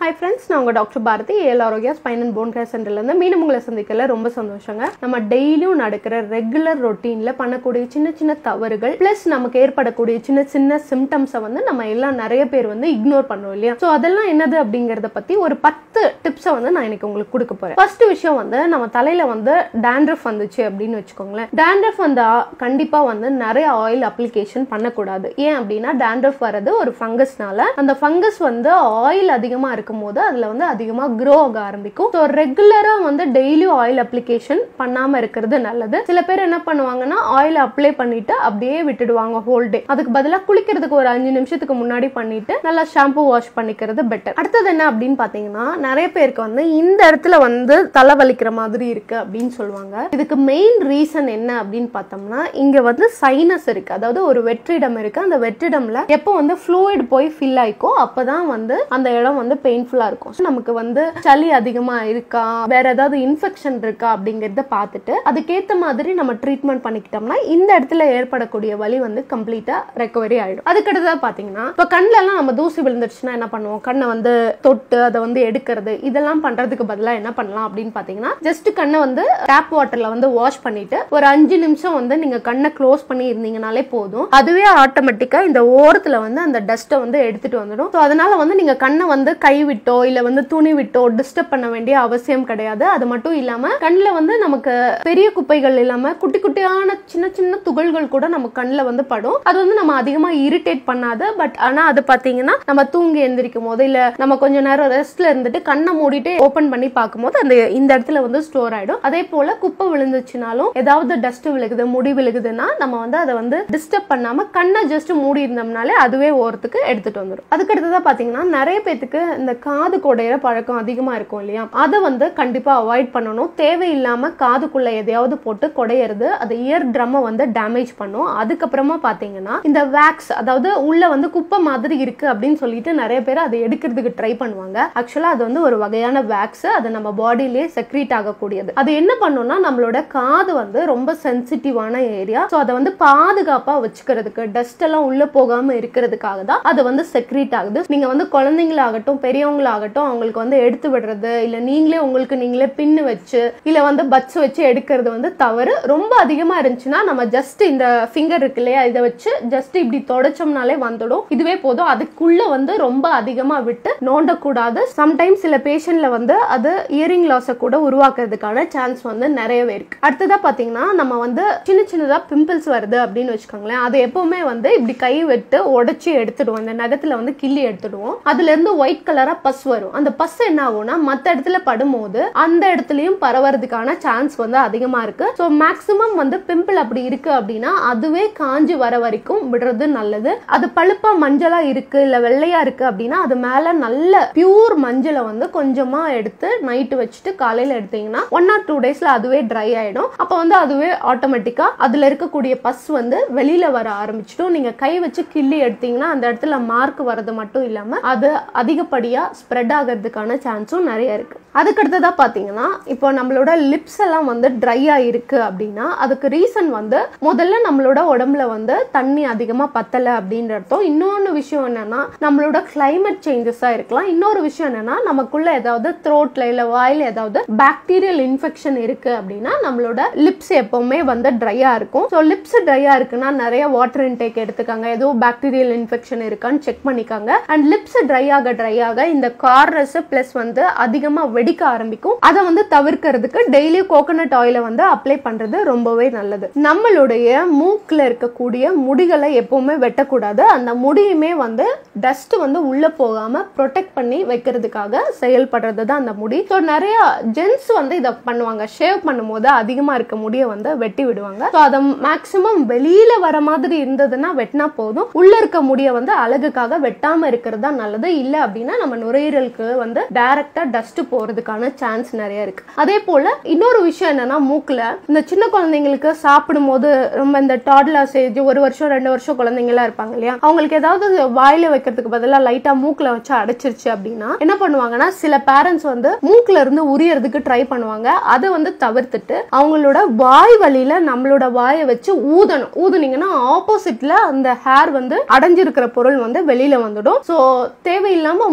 hi friends நான் உங்கள் doctor Bharathi ஏல் Arokya spine and bone care சென்டர்லேருந்து மீண்டும் உங்களை சந்திக்கல ரொம்ப சந்தோஷங்க நம்ம டெய்லியும் நடக்கிற ரெகுலர் ரொட்டீனில் பண்ணக்கூடிய சின்ன சின்ன தவறுகள் ப்ளஸ் நமக்கு ஏற்படக்கூடிய சின்ன சின்ன சிம்டம்ஸை வந்து நம்ம எல்லாம் நிறைய பேர் வந்து இக்னோர் பண்ணுவோம் இல்லையா ஸோ அதெல்லாம் என்னது அப்படிங்கிறத பற்றி ஒரு பத்து டிப்ஸை வந்து நான் இன்னைக்கு உங்களுக்கு கொடுக்க போகிறேன் ஃபர்ஸ்ட் விஷயம் வந்து நம்ம தலையில் வந்து டேண்ட்ரஃப் வந்துச்சு அப்படின்னு வச்சுக்கோங்களேன் டேண்ட்ரஃப் வந்தா கண்டிப்பாக வந்து நிறைய ஆயில் அப்ளிகேஷன் பண்ணக்கூடாது ஏன் அப்படின்னா டேண்ட்ரஃப் வர்றது ஒரு ஃபங்கஸ்னால அந்த ஃபங்கஸ் வந்து ஆயில் அதிகமாக இருக்கும் போது அதில் வந்து அதிகமாக க்ரோ ஆக ஆரம்பிக்கும் ஸோ ரெகுலராக வந்து டெய்லியும் ஆயில் அப்ளிகேஷன் பண்ணாமல் இருக்கிறது நல்லது சில பேர் என்ன பண்ணுவாங்கன்னா ஆயில் அப்ளை பண்ணிட்டு அப்படியே விட்டுடுவாங்க ஹோல் டே அதுக்கு பதிலாக குளிக்கிறதுக்கு ஒரு அஞ்சு நிமிஷத்துக்கு முன்னாடி பண்ணிட்டு நல்லா ஷாம்பு வாஷ் பண்ணிக்கிறது பெட்டர் அடுத்தது என்ன அப்படின்னு பார்த்தீங்கன்னா நிறைய பேருக்கு வந்து இந்த இடத்துல வந்து தலை வலிக்கிற மாதிரி இருக்கு அப்படின்னு சொல்லுவாங்க இதுக்கு மெயின் ரீசன் என்ன அப்படின்னு பார்த்தோம்னா இங்க வந்து சைனஸ் இருக்கு அதாவது ஒரு வெற்றிடம் இருக்கு அந்த வெற்றிடம்ல எப்போ வந்து ஃப்ளூயிட் போய் ஃபில் ஆயிக்கோ அப்பதான் வந்து அந்த இடம் வந்து பெயின்ஃபுல்லா இருக்கும் So, நமக்கு வந்து சளி அதிகமா இருக்கா வேற ஏதாவது இன்ஃபெக்ஷன் இருக்கா அப்படிங்கறத பார்த்துட்டு அதுக்கேத்த மாதிரி நம்ம ட்ரீட்மெண்ட் பண்ணிக்கிட்டோம்னா இந்த இடத்துல ஏற்படக்கூடிய வலி வந்து கம்ப்ளீட்டா ரெக்கவரி ஆயிடும் அதுக்கடுத்ததா பாத்தீங்கன்னா இப்ப கண்ணுல எல்லாம் நம்ம தூசி விழுந்துருச்சுன்னா என்ன பண்ணுவோம் கண்ணை வந்து தொட்டு அதை வந்து எடுக்கிறது இதெல்லாம் பண்றதுக்கு பதிலா என்ன பண்ணலாம் அப்படின்னு பாத்தீங்கன்னா ஜஸ்ட் கண்ணை வந்து டேப் வாட்டர்ல வந்து வாஷ் பண்ணிட்டு ஒரு அஞ்சு நிமிஷம் வந்து நீங்க கண்ணை க்ளோஸ் பண்ணி இருந்தீங்கனாலே போதும் அதுவே ஆட்டோமேட்டிக்கா இந்த ஓரத்துல வந்து அந்த டஸ்ட்டை வந்து எடுத்துட்டு வந்துடும் ஸோ அதனால வந்து நீங்க கண்ணை வந்து கை விட்டோ இல்ல வந்து துணி விட்டோ டிஸ்டர்ப் பண்ண வேண்டிய அவசியம் கிடையாது அது மட்டும் இல்லாம கண்ணுல வந்து நமக்கு பெரிய குப்பைகள் இல்லாம குட்டி குட்டியான சின்ன சின்ன துகள்கள் கூட நம்ம கண்ணுல வந்து படும் அது வந்து நம்ம அதிகமா இரிட்டேட் பண்ணாது பட் ஆனா அது பாத்தீங்கன்னா நம்ம தூங்கி எந்திரிக்கும் போது இல்ல நம்ம கொஞ்ச நேரம் ரெஸ்ட்ல இருந்துட்டு கண்ணை மூடிட்டு ஓபன் பண்ணி பார்க்கும்போது அந்த இந்த இடத்துல வந்து ஸ்டோர் ஆயிடும் அதே போல குப்பை விழுந்துச்சுனாலும் ஏதாவது டஸ்ட் விழுகுது முடி விழுகுதுன்னா நம்ம வந்து அதை வந்து டிஸ்டர்ப் பண்ணாம கண்ணை ஜஸ்ட் மூடி இருந்தோம்னாலே அதுவே ஓரத்துக்கு எடுத்துட்டு வந்துடும் அதுக்கு அடுத்ததா பாத்தீங்கன்னா நிறைய பேத்துக்கு இந்த காது குடையிற பழக்கம் அதிகமா இருக்கும் இல்லையா அதை வந்து கண்டிப்பா அவாய்ட் பண்ணணும் தேவையில்லாம காதுக்குள்ள எதையாவது போட்டு குடையிறது அது இயர் ட்ரம்மை வந்து டேமேஜ் பண்ணும் அதுக்கப்புறமா பாத்தீங்கன்னா இந்த வேக்ஸ் அதாவது உள்ள வந்து குப்பை மாதிரி இருக்கு அப்படின்னு சொல்லிட்டு நிறைய பேர் அதை எடுக்கிறதுக்கு ட்ரை பண்ணுவாங்க ஆக்சுவலா அது வந்து ஒரு வகையான வேக்ஸ் அது நம்ம பாடியிலேயே செக்ரீட் ஆகக்கூடியது அது என்ன பண்ணும்னா நம்மளோட காது வந்து ரொம்ப சென்சிட்டிவான ஏரியா ஸோ அதை வந்து பாதுகாப்பா வச்சுக்கிறதுக்கு டஸ்ட் எல்லாம் உள்ள போகாம இருக்கிறதுக்காக தான் அது வந்து செக்ரீட் ஆகுது நீங்க வந்து குழந்தைங்களாகட்டும் பெரியவங்களாகட்டும் அவங்களுக்கு வந்து எடுத்து விடுறது இல்ல நீங்களே உங்களுக்கு நீங்களே பின்னு வச்சு இல்ல வந்து பட்ஸ் வச்சு எடுக்கிறது வந்து தவறு ரொம்ப அதிகமா இருந்துச்சுன்னா நம்ம ஜஸ்ட் இந்த ஃபிங்கர் இருக்கு இல்லையா இதை வச்சு ஜஸ்ட் இப்படி தொடச்சோம்னாலே வந்துடும் இதுவே போதும் அதுக்குள்ள வந்து ரொம்ப அதிகமா விட்டு நோண்டக்கூடாது சம்டைம்ஸ் சில பேஷண்ட்ல வந்து அது இயரிங் லாஸை கூட உருவாக்குறதுக்கான சான்ஸ் வந்து நிறையவே இருக்கு அடுத்ததா பாத்தீங்கன்னா நம்ம வந்து சின்ன சின்னதா பிம்பிள்ஸ் வருது அப்படின்னு வச்சுக்கோங்களேன் அது எப்பவுமே வந்து இப்படி கை விட்டு உடைச்சு எடுத்துடுவோம் இந்த நகத்துல வந்து கிள்ளி எடுத்துடுவோம் அதுல இருந்து ஒயிட் கலரா பஸ் வரும் அந்த பஸ் என்ன ஆகும்னா மத்த இடத்துல படும்போது அந்த இடத்துலயும் பரவறதுக்கான சான்ஸ் வந்து அதிகமா இருக்கு ஸோ மேக்சிமம் வந்து பிம்பிள் அப்படி இருக்கு அப்படின்னா அதுவே காஞ்சி வர வரைக்கும் விடுறது நல்லது அது பழுப்பா மஞ்சளா இருக்கு இல்ல வெள்ளையா இருக்கு அப்படின்னா அது மேல நல்ல பியூர் மஞ்சளை வந்து கொஞ்சமா எடுத்து நைட்டு வச்சுட்டு காலையில எடுத்தீங்கன்னா ஒன் ஆர் டூ டேஸ்ல அதுவே ட்ரை ஆயிடும் அப்போ வந்து அதுவே ஆட்டோமேட்டிக்கா அதுல இருக்கக்கூடிய பஸ் வந்து வெளியில வர ஆரம்பிச்சிடும் நீங்க கை வச்சு கிள்ளி எடுத்தீங்கன்னா அந்த இடத்துல மார்க் வர்றது மட்டும் இல்லாம அது அதிகப்படியா ஸ்ப்ரெட் ஆகிறதுக்கான சான்ஸும் நிறைய இருக்கு அதுக்கு அடுத்ததா பாத்தீங்கன்னா இப்போ நம்மளோட லிப்ஸ் எல்லாம் வந்து ட்ரையா இருக்கு அப்படின்னா அதுக்கு ரீசன் வந்து முதல்ல நம்மளோட உடம்புல வந்து தண்ணி அதிகமா பத்தல அப்படின்ற அர்த்தம் இன்னொன்னு விஷயம் என்னன்னா நம்மளோட கிளைமேட் சேஞ்சஸா இருக்கலாம் இன்னொரு விஷயம் என்னன்னா நமக்குள்ள ஏதாவது த்ரோட்ல இல்ல வாயில ஏதாவது பாக்டீரியல் இன்ஃபெக்ஷன் இருக்கு அப்படின்னா நம்மளோட லிப்ஸ் எப்பவுமே வந்து ட்ரையா இருக்கும் ஸோ லிப்ஸ் ட்ரையா இருக்குன்னா நிறைய வாட்டர் இன்டேக் எடுத்துக்காங்க ஏதோ பாக்டீரியல் இன்ஃபெக்ஷன் இருக்கான்னு செக் பண்ணிக்காங்க அண்ட் லிப்ஸ் ட்ரை ஆக ட்ரை ஆக இந்த கார்னஸ் பிளஸ் வந்து அதிகமா வெடிக்க ஆரம்பிக்கும் அதை வந்து தவிர்க்கிறதுக்கு டெய்லி கோகனட் ஆயிலை வந்து அப்ளை பண்றது ரொம்பவே நல்லது நம்மளுடைய மூக்குல இருக்கக்கூடிய முடிகளை எப்பவுமே வெட்டக்கூடாது அந்த முடியுமே வந்து டஸ்ட் வந்து உள்ள போகாம ப்ரொடெக்ட் பண்ணி வைக்கிறதுக்காக செயல்படுறது தான் அந்த முடி ஸோ நிறைய ஜென்ஸ் வந்து இதை பண்ணுவாங்க ஷேவ் பண்ணும்போது அதிகமா இருக்க முடிய வந்து வெட்டி விடுவாங்க ஸோ அதை மேக்சிமம் வெளியில வர மாதிரி இருந்ததுன்னா வெட்டினா போதும் உள்ள இருக்க முடிய வந்து அழகுக்காக வெட்டாம இருக்கிறது தான் நல்லது இல்ல அப்படின்னா நம்ம நுரையீரலுக்கு வந்து டைரக்டா டஸ்ட் போறதுக்கான சான்ஸ் நிறைய இருக்கு அதே போல இன்னொரு விஷயம் என்னன்னா மூக்குல இந்த சின்ன குழந்தைங்களுக்கு சாப்பிடும்போது ரொம்ப இந்த டாட்லர்ஸ் ஏஜ் ஒரு வருஷம் ரெண்டு வருஷம் குழந்தைங்களா இருப்பாங்க இல்லையா அவங்களுக்கு ஏதாவது வாயில வைக்கிறதுக்கு பதிலாக லைட்டா மூக்குல வச்சு அடைச்சிருச்சு அப்படின்னா என்ன பண்ணுவாங்கன்னா சில பேரண்ட்ஸ் வந்து மூக்குல இருந்து உரியறதுக்கு ட்ரை பண்ணுவாங்க அதை வந்து தவிர்த்துட்டு அவங்களோட வாய் வழியில நம்மளோட வாயை வச்சு ஊதணும் ஊதுனீங்கன்னா ஆப்போசிட்ல அந்த ஹேர் வந்து அடைஞ்சிருக்கிற பொருள் வந்து வெளியில வந்துடும் ஸோ தேவையில்லாம மூக்குல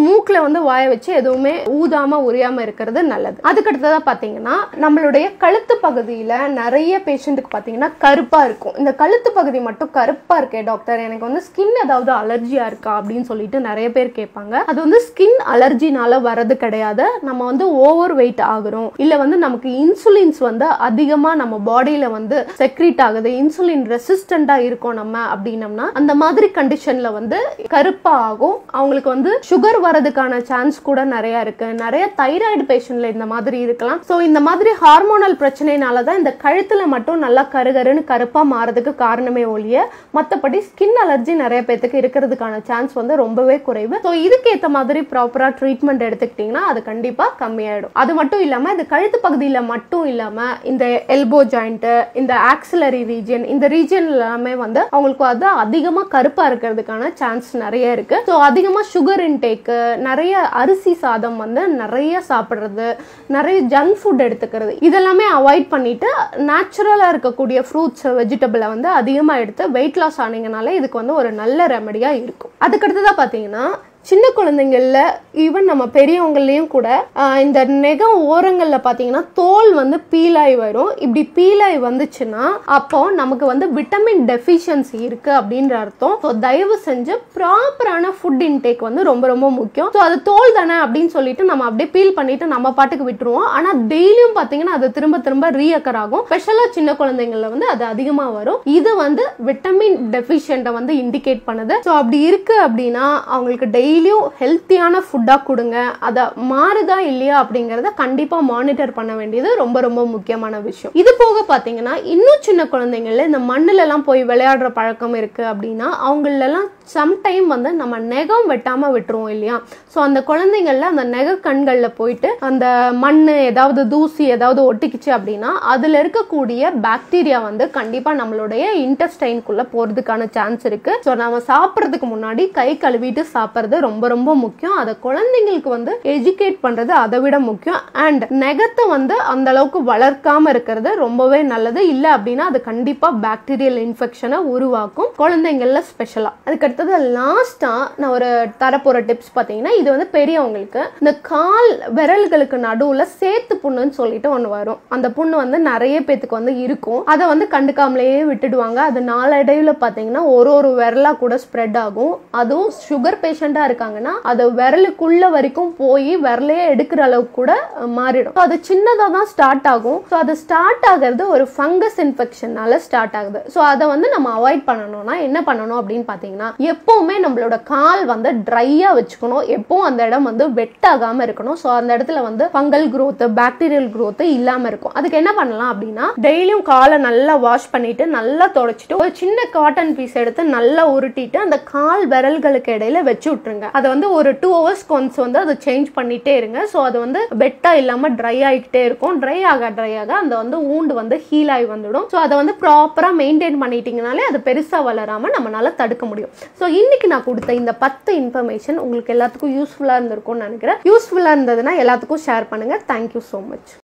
வந்து வாயை வச்சு எதுவுமே ஊதாம உரியாம இருக்கிறது நல்லது அதுக்கடுத்ததா பாத்தீங்கன்னா நம்மளுடைய கழுத்து பகுதியில நிறைய பேஷண்ட்டுக்கு பாத்தீங்கன்னா கருப்பா இருக்கும் இந்த கழுத்து பகுதி மட்டும் கருப்பா இருக்கே டாக்டர் எனக்கு வந்து ஸ்கின் ஏதாவது அலர்ஜியா இருக்கா அப்படின்னு சொல்லிட்டு நிறைய பேர் கேட்பாங்க அது வந்து ஸ்கின் அலர்ஜினால வரது கிடையாது நம்ம வந்து ஓவர் வெயிட் ஆகுறோம் இல்ல வந்து நமக்கு இன்சுலின்ஸ் வந்து அதிகமா நம்ம பாடியில வந்து செக்ரீட் ஆகுது இன்சுலின் ரெசிஸ்டண்டா இருக்கோம் நம்ம அப்படின்னம்னா அந்த மாதிரி கண்டிஷன்ல வந்து கருப்பா ஆகும் அவங்களுக்கு வந்து சுகர் வரதுக்கான சான்ஸ் கூட நிறைய இருக்கு நிறைய தைராய்டு பேஷண்ட்ல இந்த மாதிரி இருக்கலாம் ஸோ இந்த மாதிரி ஹார்மோனல் பிரச்சனைனால தான் இந்த கழுத்துல மட்டும் நல்லா கருகருன்னு கருப்பா மாறதுக்கு காரணமே ஒழிய மற்றபடி ஸ்கின் அலர்ஜி நிறைய பேத்துக்கு இருக்கிறதுக்கான சான்ஸ் வந்து ரொம்பவே குறைவு ஸோ இதுக்கு ஏற்ற மாதிரி ப்ராப்பரா ட்ரீட்மெண்ட் எடுத்துக்கிட்டீங்கன்னா அது கண்டிப்பா கம்மியாயிடும் அது மட்டும் இல்லாம இந்த கழுத்து பகுதியில மட்டும் இல்லாம இந்த எல்போ ஜாயிண்ட் இந்த ஆக்சிலரி ரீஜன் இந்த ரீஜன் எல்லாமே வந்து அவங்களுக்கு அது அதிகமா கருப்பா இருக்கிறதுக்கான சான்ஸ் நிறைய இருக்கு ஸோ அதிகமா சுகர் இன்டேக்கு நிறைய அரிசி சாதம் வந்து நிறைய சாப்பிடுறது நிறைய ஜங்க் ஃபுட் எடுத்துக்கிறது இதெல்லாமே அவாய்ட் பண்ணிட்டு நேச்சுரலா இருக்கக்கூடிய ஃப்ரூட்ஸ் வெஜிடபிளை வந்து அதிகமா எடுத்து வெயிட் லாஸ் ஆனீங்கனாலே இதுக்கு வந்து ஒரு நல்ல ரெமடியா இருக்கும் அதுக்கடுத்ததா பாத்தீங்கன்னா சின்ன குழந்தைங்கள்ல ஈவன் நம்ம பெரியவங்களையும் கூட ஆஹ், இந்த நெகம் ஓரங்கள்ல பாத்தீங்கன்னா தோல் வந்து பீலாய் வரும் இப்படி பீலாய் வந்துச்சுன்னா அப்போ நமக்கு வந்து விட்டமின் டெஃபிஷியன்சி இருக்கு அப்படின்ற அர்த்தம் ஸோ தயவு செஞ்சு ப்ராப்பரான ஃபுட் இன்டேக் வந்து ரொம்ப ரொம்ப முக்கியம் ஸோ அது தோல் தானே அப்படின்னு சொல்லிட்டு நம்ம அப்படியே பீல் பண்ணிட்டு நம்ம பாட்டுக்கு விட்டுருவோம் ஆனா டெய்லியும் பாத்தீங்கன்னா அது திரும்ப திரும்ப ரீஅக்கர் ஆகும் ஸ்பெஷலா சின்ன குழந்தைங்கள்ல வந்து அது அதிகமா வரும் இது வந்து விட்டமின் டெஃபிஷியன்ட்டை வந்து இண்டிகேட் பண்ணுது ஸோ அப்படி இருக்கு அப்படின்னா அவங்களுக்கு டெய்லியும் ஹெல்த்தியான ஃபுட்டாக கொடுங்க அதை மாறுதா இல்லையா அப்படிங்கிறத கண்டிப்பாக மானிட்டர் பண்ண வேண்டியது ரொம்ப ரொம்ப முக்கியமான விஷயம் இது போக பார்த்தீங்கன்னா இன்னும் சின்ன குழந்தைங்கள்ல இந்த மண்ணுலலாம் போய் விளையாடுற பழக்கம் இருக்கு அப்படின்னா அவங்களெல்லாம் சம்டைம் வந்து நம்ம நெகம் வெட்டாம விட்டுருவோம் இல்லையா ஸோ அந்த குழந்தைங்கள்ல அந்த நெக கண்களில் போயிட்டு அந்த மண் ஏதாவது தூசி ஏதாவது ஒட்டிக்கிச்சு அப்படின்னா அதில் இருக்கக்கூடிய பாக்டீரியா வந்து கண்டிப்பாக நம்மளுடைய இன்டெஸ்டைன்குள்ள போகிறதுக்கான சான்ஸ் இருக்கு ஸோ நம்ம சாப்பிட்றதுக்கு முன்னாடி கை கழுவிட்டு சாப்பிட்றது ரொம்ப ரொம்ப முக்கியம் அதை குழந்தைங்களுக்கு வந்து எஜுகேட் பண்ணுறது அதை விட முக்கியம் அண்ட் நெகத்தை வந்து அந்த அளவுக்கு வளர்க்காம இருக்கிறது ரொம்பவே நல்லது இல்லை அப்படின்னா அது கண்டிப்பாக பாக்டீரியல் இன்ஃபெக்ஷனை உருவாக்கும் குழந்தைங்கள்ல ஸ்பெஷலாக அதுக்கடுத்தது லாஸ்ட்டாக நான் ஒரு தரப்போகிற டிப்ஸ் பார்த்தீங்கன்னா இது வந்து பெரியவங்களுக்கு இந்த கால் விரல்களுக்கு நடுவில் சேத்து புண்ணுன்னு சொல்லிட்டு ஒன்று வரும் அந்த புண்ணு வந்து நிறைய பேத்துக்கு வந்து இருக்கும் அதை வந்து கண்டுக்காமலேயே விட்டுடுவாங்க அது நாளடைவில் பார்த்தீங்கன்னா ஒரு ஒரு விரலாக கூட ஸ்ப்ரெட் ஆகும் அதுவும் சுகர் பேஷண்ட்டாக இருக்காங்கன்னா அது விரலுக்குள்ள வரைக்கும் போய் விரலையே எடுக்கிற அளவுக்கு கூட அஹ், மாறிடும் So, அது சின்னதாக தான் ஸ்டார்ட் ஆகும் ஸோ அது ஸ்டார்ட் ஆகிறது ஒரு ஃபங்கஸ் இன்ஃபெக்ஷனால ஸ்டார்ட் ஆகுது ஸோ அதை வந்து நம்ம அவாய்ட் பண்ணணும்னா என்ன பண்ணணும் அப்படின்னு பார்த்தீங்கன்னா எப்பவுமே நம்மளோட கால் வந்து ட்ரையாக வச்சுக்கணும் எப்பவும் அந்த இடம் வந்து வெட்டாகாம இருக்கணும் ஸோ அந்த இடத்துல வந்து ஃபங்கல் growth பாக்டீரியல் growth இல்லாம இருக்கும் அதுக்கு என்ன பண்ணலாம் அப்படின்னா டெய்லியும் காலை நல்லா வாஷ் பண்ணிட்டு நல்லா தொடச்சிட்டு ஒரு சின்ன காட்டன் பீஸ் எடுத்து நல்லா உருட்டிட்டு அந்த கால் விரல்களுக்கு இடையில வச்சு விட்டுருங்க அதை வந்து ஒரு டூ ஹவர்ஸ் கொன்ஸ் வந்து அதை சேஞ்ச் பண்ணிட்டே இருங்க ஸோ அது வந்து வெட்டா இல்லாம ட்ரை ஆகிக்கிட்டே இருக்கும் ட்ரை ஆக ட்ரை ஆக அந்த வந்து ஊண்டு வந்து ஹீல் ஆகி வந்துடும் ஸோ அதை வந்து ப்ராப்பரா மெயின்டைன் பண்ணிட்டீங்கனாலே அது பெருசா வளராம நம்மளால தடுக்க முடியும் ஸோ இன்னைக்கு நான் கொடுத்த இந்த பத்து இன்ஃபர்மேஷன் உங்களுக்கு எல்லாத்துக்கும் யூஸ்ஃபுல்லா இருந்திருக்கும்னு நினைக்கிறேன் யூஸ்ஃபுல்லா இருந்ததுன்னா எல்லாத்துக்கும் ஷேர் பண்ணுங்க தேங்க்யூ ஸோ மச்